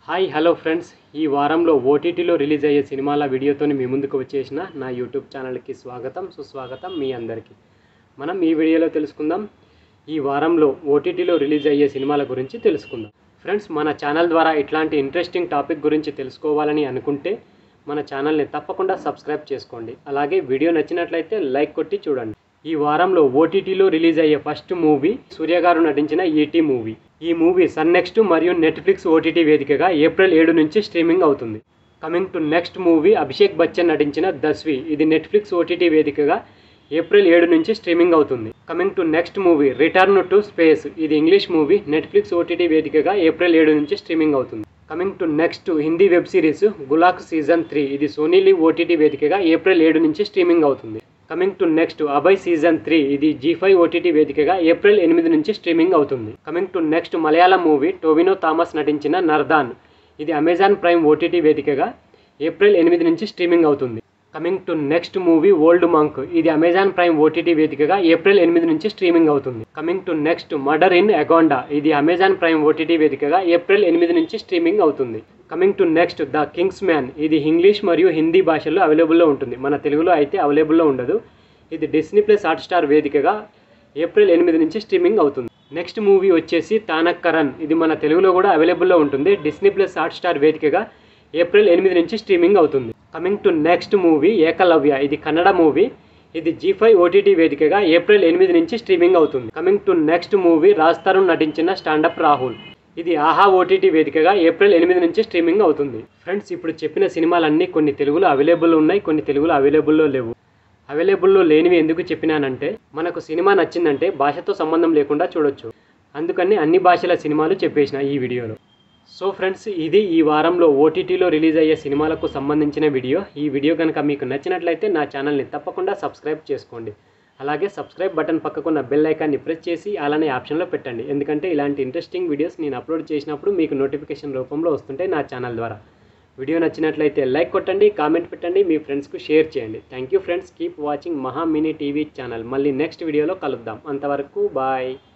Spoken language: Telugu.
హాయ్ హలో ఫ్రెండ్స్ ఈ వారంలో ఓటీటీలో రిలీజ్ అయ్యే సినిమాల వీడియోతో మీ ముందుకు వచ్చేసిన నా యూట్యూబ్ ఛానల్కి స్వాగతం సుస్వాగతం మీ అందరికీ మనం ఈ వీడియోలో తెలుసుకుందాం ఈ వారంలో ఓటీటీలో రిలీజ్ అయ్యే సినిమాల గురించి తెలుసుకుందాం ఫ్రెండ్స్ మన ఛానల్ ద్వారా ఇట్లాంటి ఇంట్రెస్టింగ్ టాపిక్ గురించి తెలుసుకోవాలని అనుకుంటే మన ఛానల్ని తప్పకుండా సబ్స్క్రైబ్ చేసుకోండి అలాగే వీడియో నచ్చినట్లయితే లైక్ కొట్టి చూడండి ఈ వారంలో ఓటీటీలో రిలీజ్ అయ్యే ఫస్ట్ మూవీ సూర్య గారు నటించిన ఈటీ మూవీ ఈ మూవీ సన్ నెక్స్ట్ మరియు నెట్ఫ్లిక్స్ ఓటీటీ వేదికగా ఏప్రిల్ ఏడు నుంచి స్ట్రీమింగ్ అవుతుంది coming to next movie Abhishek Bachchan నటించిన దస్వి ఇది నెట్ఫ్లిక్స్ ఓటీటీ వేదికగా ఏప్రిల్ ఏడు నుంచి స్ట్రీమింగ్ అవుతుంది coming to next movie return to space ఇది ఇంగ్లీష్ మూవీ నెట్ఫ్లిక్స్ ఓటీటీ వేదికగా ఏప్రిల్ ఏడు నుంచి స్ట్రీమింగ్ అవుతుంది coming to next Hindi web series Gullak season three ఇది సోనీ లివ్ ఓటీటీ వేదికగా ఏప్రిల్ ఏడు నుంచి స్ట్రీమింగ్ అవుతుంది coming to next Abhay season three ఇది జీ ఫైవ్ ఓటీటీ వేదికగా ఏప్రిల్ ఎనిమిది నుంచి స్ట్రీమింగ్ అవుతుంది coming to next Malayalam movie Tovino Thomas నటించిన నర్దాన్ ఇది అమెజాన్ ప్రైమ్ ఓటీటీ వేదికగా ఏప్రిల్ ఎనిమిది నుంచి స్ట్రీమింగ్ అవుతుంది coming to next movie old monk ఇది అమెజాన్ ప్రైమ్ ఓటీటీ వేదికగా ఏప్రిల్ ఎనిమిది నుంచి స్ట్రీమింగ్ అవుతుంది coming to next murder in Agonda ఇది అమెజాన్ ప్రైమ్ ఓటీటీ వేదికగా ఏప్రిల్ ఎనిమిది నుంచి స్ట్రీమింగ్ అవుతుంది coming to next the Kingsman ఇది ఇంగ్లీష్ మరియు హిందీ భాషల్లో అవైలబుల్లో ఉంటుంది మన తెలుగులో అయితే అవైలబుల్లో ఉండదు ఇది డిస్నీ ప్లస్ హాట్స్టార్ వేదికగా ఏప్రిల్ ఎనిమిది నుంచి స్ట్రీమింగ్ అవుతుంది నెక్స్ట్ మూవీ వచ్చేసి తానక్కరన్ ఇది మన తెలుగులో కూడా అవైలబుల్లో ఉంటుంది డిస్నీ ప్లస్ హాట్స్టార్ వేదికగా ఏప్రిల్ ఎనిమిది నుంచి స్ట్రీమింగ్ అవుతుంది coming to next movie Ekalavya ఇది కన్నడ మూవీ ఇది జీ ఫైవ్ ఓటీటీ వేదికగా ఏప్రిల్ ఎనిమిది నుంచి స్ట్రీమింగ్ అవుతుంది coming to next movie Raj Tarun నటించిన స్టాండప్ రాహుల్ ఇది ఆహా ఓటీటీ వేదికగా ఏప్రిల్ ఎనిమిది నుంచి స్ట్రీమింగ్ అవుతుంది ఫ్రెండ్స్ ఇప్పుడు చెప్పిన సినిమాలన్నీ కొన్ని తెలుగులో అవైలబుల్ ఉన్నాయి కొన్ని తెలుగులో అవైలబుల్లో లేవు అవైలబుల్లో లేనివి ఎందుకు చెప్పినానంటే మనకు సినిమా నచ్చిందంటే భాషతో సంబంధం లేకుండా చూడొచ్చు అందుకని అన్ని భాషల సినిమాలు చెప్పేసిన ఈ వీడియోలో సో ఫ్రెండ్స్ ఇది ఈ వారంలో ఓటీటీలో రిలీజ్ అయ్యే సినిమాలకు సంబంధించిన వీడియో ఈ వీడియో కనుక మీకు నచ్చినట్లయితే నా ఛానల్ని తప్పకుండా సబ్స్క్రైబ్ చేసుకోండి అలాగే సబ్స్క్రైబ్ బటన్ పక్కకున్న బెల్ ఐకాన్ని ప్రెస్ చేసి అలానే ఆప్షన్లో పెట్టండి ఎందుకంటే ఇలాంటి ఇంట్రెస్టింగ్ వీడియోస్ నేను అప్లోడ్ చేసినప్పుడు మీకు నోటిఫికేషన్ రూపంలో వస్తుంటాయి నా ఛానల్ ద్వారా వీడియో నచ్చినట్లయితే లైక్ కొట్టండి కామెంట్ పెట్టండి మీ ఫ్రెండ్స్కు షేర్ చేయండి thank you friends keep watching Maha mini TV channel మళ్ళీ నెక్స్ట్ వీడియోలో కలుద్దాం అంతవరకు బాయ్